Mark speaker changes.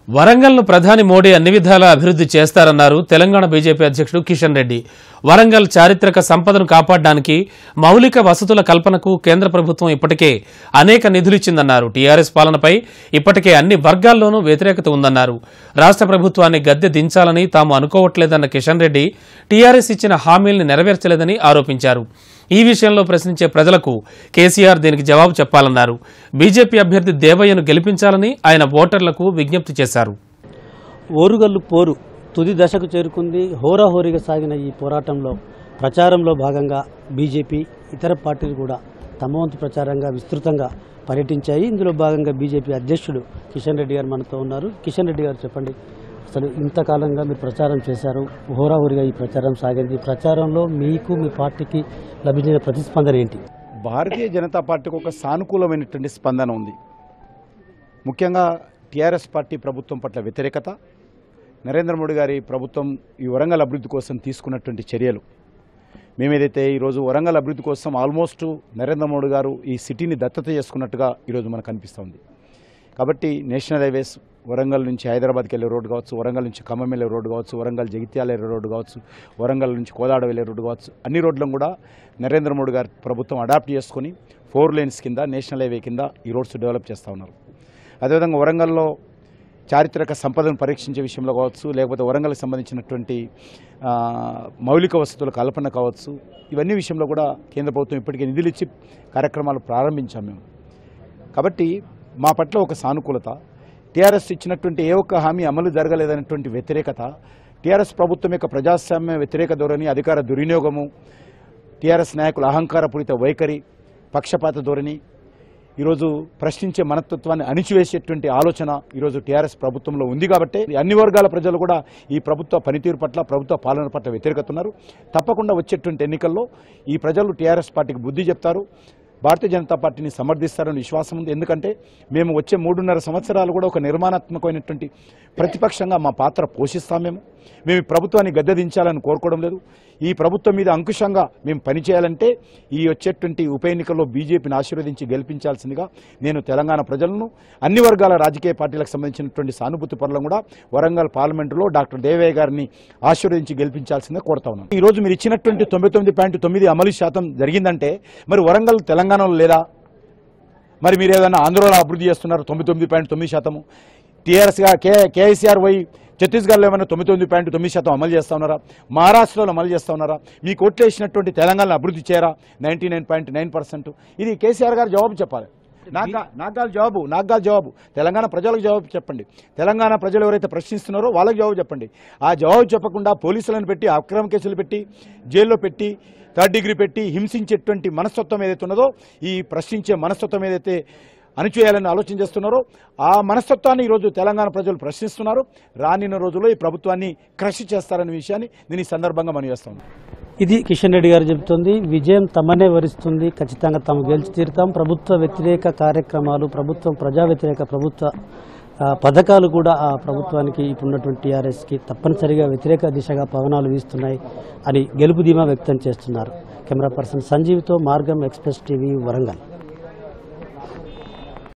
Speaker 1: వరంగల్ను ప్రధాని మోడీ అన్ని విధాలా అభివృద్ధి చేస్తారన్నారు తెలంగాణ బీజేపీ అధ్యక్షుడు కిషన్ రెడ్డి వరంగల్ చారిత్రక సంపదను కాపాడడానికి మౌలిక వసతుల కల్పనకు కేంద్ర ప్రభుత్వం ఇప్పటికే అనేక నిధులిచ్చిందన్నారు టీఆర్ఎస్ పాలనపై ఇప్పటికే అన్ని వర్గాల్లోనూ వ్యతిరేకత ఉందన్నారు రాష్ట్ర ప్రభుత్వాన్ని గద్దె దించాలని తాము అనుకోవట్లేదన్న కిషన్ రెడ్డి టీఆర్ఎస్ ఇచ్చిన హామీల్ని నెరవేర్చలేదని ఆరోపించారు ఈ విషయంలో ప్రశ్నించే ప్రజలకు కేసీఆర్ దీనికి జవాబు చెప్పాలన్నారు బీజేపీ అభ్యర్థి దేవయ్యను గెలిపించాలని ఆయన ఓటర్లకు విజ్ఞప్తి చేశారు
Speaker 2: ఓరుగల్లు పోరు తుది దశకు చేరుకుంది హోరాహోరీగా సాగిన ఈ పోరాటంలో ప్రచారంలో భాగంగా బీజేపీ ఇతర పార్టీలు కూడా తమ వంతు ప్రచారంగా విస్తృతంగా పర్యటించాయి ఇందులో భాగంగా బీజేపీ అధ్యక్షుడు కిషన్ రెడ్డి గారు మనతో ఉన్నారు కిషన్ రెడ్డి గారు చెప్పండి అసలు ఇంతకాలంగా మీరు ప్రచారం చేశారు హోరాహోరీగా ఈ ప్రచారం సాగింది ఈ ప్రచారంలో మీకు మీ పార్టీకి లభించిన ప్రతిస్పందన ఏంటి
Speaker 3: భారతీయ జనతా పార్టీకి ఒక సానుకూలమైనటువంటి స్పందన ఉంది ముఖ్యంగా టీఆర్ఎస్ పార్టీ ప్రభుత్వం పట్ల వ్యతిరేకత నరేంద్ర మోడీ గారి ప్రభుత్వం ఈ వరంగల్ అభివృద్ధి కోసం తీసుకున్నటువంటి చర్యలు మేమేదైతే ఈరోజు వరంగల్ అభివృద్ధి కోసం ఆల్మోస్ట్ నరేంద్ర మోడీ గారు ఈ సిటీని దత్తత చేసుకున్నట్టుగా ఈరోజు మనకు అనిపిస్తుంది కాబట్టి నేషనల్ హైవేస్ వరంగల్ నుంచి హైదరాబాద్కి వెళ్ళే రోడ్డు కావచ్చు వరంగల్ నుంచి ఖమ్మం వెళ్ళే రోడ్డు కావచ్చు వరంగల్ జగిత్యాల వెళ్ళే రోడ్డు కావచ్చు వరంగల్ నుంచి కోదాడ వెళ్ళే రోడ్డు కావచ్చు అన్ని రోడ్లను కూడా నరేంద్ర మోడీ గారి ప్రభుత్వం అడాప్ట్ చేసుకొని ఫోర్ లేన్స్ కింద నేషనల్ హైవే కింద ఈ రోడ్స్ డెవలప్ చేస్తూ ఉన్నారు అదేవిధంగా వరంగల్లో చారిత్రక సంపదను పరీక్షించే విషయంలో కావచ్చు లేకపోతే వరంగల్కి సంబంధించినటువంటి ఆ, మౌలిక వసతుల కల్పన కావచ్చు ఇవన్నీ విషయంలో కూడా కేంద్ర ప్రభుత్వం ఇప్పటికే నిధులు ఇచ్చి కార్యక్రమాలు ప్రారంభించాం మేము కాబట్టి మా పట్ల ఒక సానుకూలత టీఆర్ఎస్ ఇచ్చినటువంటి ఏ ఒక్క హామీ అమలు జరగలేదనేటువంటి వ్యతిరేకత టీఆర్ఎస్ ప్రభుత్వం యొక్క ప్రజాస్వామ్య వ్యతిరేక ధోరణి అధికార దుర్వినియోగము టీఆర్ఎస్ నాయకుల అహంకారపూరిత వైఖరి పక్షపాత ధోరణి ఈరోజు ప్రశ్నించే మనస్తత్వాన్ని అణిచివేసేటువంటి ఆలోచన ఈరోజు టీఆర్ఎస్ ప్రభుత్వంలో ఉంది కాబట్టి అన్ని వర్గాల ప్రజలు కూడా ఈ ప్రభుత్వ పనితీరు పట్ల ప్రభుత్వ పాలన పట్ల వ్యతిరేకత ఉన్నారు తప్పకుండా వచ్చేటువంటి ఎన్నికల్లో ఈ ప్రజలు టీఆర్ఎస్ పార్టీకి బుద్ధి చెప్తారు భారతీయ జనతా పార్టీని సమర్థిస్తారని విశ్వాసం ఉంది ఎందుకంటే మేము వచ్చే మూడున్నర సంవత్సరాలు కూడా ఒక నిర్మాణాత్మకమైనటువంటి ప్రతిపక్షంగా మా పాత్ర పోషిస్తాం మేము మేము ఈ ప్రభుత్వాన్ని గద్దెదించాలని కోరుకోవడం లేదు ఈ ప్రభుత్వం మీద అంకుశంగా మేము పనిచేయాలంటే ఈ వచ్చేటువంటి ఉప ఎన్నికల్లో బీజేపీని ఆశీర్వదించి గెలిపించాల్సిందిగా నేను తెలంగాణ ప్రజలను అన్ని వర్గాల రాజకీయ పార్టీలకు సంబంధించినటువంటి సానుభూతి పనులను కూడా వరంగల్ పార్లమెంటులో డాక్టర్ దేవయ్య గారిని ఆశీర్వదించి గెలిపించాల్సిందిగా కోరుతా ఉన్నాను ఈ రోజు మీరు ఇచ్చినటువంటి తొంభై తొమ్మిది పాయింట్ తొమ్మిది అమలు శాతం జరిగిందంటే మరి వరంగల్ తెలంగాణలో లేదా మరి మీరు ఏదైనా ఆంధ్రలో అభివృద్ధి చేస్తున్నారు తొమ్మిది తొమ్మిది పాయింట్ తొమ్మిది శాతము టీఆర్ఎస్గా కే కేఎస్ఆర్ వై ఛత్తీస్గఢ్లో ఏమైనా తొమ్మిది తొమ్మిది పాయింట్ తొమ్మిది శాతం అమలు చేస్తా ఉన్నారా మహారాష్ట్రలో అమలు చేస్తా ఉన్నారా మీ కోట్లు వేసినటువంటి తెలంగాణలో అభివృద్ధి చేయరా ninety nine point nine percent ఇది కేసీఆర్ గారు జవాబు చెప్పాలి నాకు నాకు కాదు జవాబు నాకు కాదు జవాబు తెలంగాణ ప్రజలకు జవాబు చెప్పండి తెలంగాణ ప్రజలు ఎవరైతే ప్రశ్నిస్తున్నారో వాళ్ళకి జవాబు చెప్పండి ఆ జవాబు చెప్పకుండా పోలీసులను పెట్టి అక్రమ కేసులు పెట్టి జైల్లో పెట్టి థర్డ్ డిగ్రీ పెట్టి హింసించేటువంటి మనస్తత్వం ఏదైతే ఉన్నదో ఈ ప్రశ్నించే మనస్తత్వం ఏదైతే అణిచేయాలని ఆలోచన చేస్తున్నారో ఆ మనస్తత్వాన్ని ఈరోజు తెలంగాణ ప్రజలు ప్రశ్నిస్తున్నారు రానున్న రోజుల్లో ఈ ప్రభుత్వాన్ని క్రష్ చేస్తారనే విషయాన్ని నేను ఈ సందర్భంగా మనం చేస్తాను
Speaker 2: ఇది కిషన్ రెడ్డి గారు చెబుతోంది విజయం తమనే వరిస్తుంది ఖచ్చితంగా తాము గెలిచి తీరుతాం ప్రభుత్వ వ్యతిరేక కార్యక్రమాలు ప్రభుత్వం ప్రజా వ్యతిరేక ప్రభుత్వ ఆ, పథకాలు కూడా ఆ ప్రభుత్వానికి ఇప్పుడున్నటువంటి టీఆర్ఎస్కి తప్పనిసరిగా వ్యతిరేక దిశగా పవనాలు వీస్తున్నాయి అని గెలుపు ధీమా వ్యక్తం చేస్తున్నారు కెమెరా పర్సన్ సంజీవ్తో మార్గం ఎక్స్ప్రెస్ టీవీ వరంగల్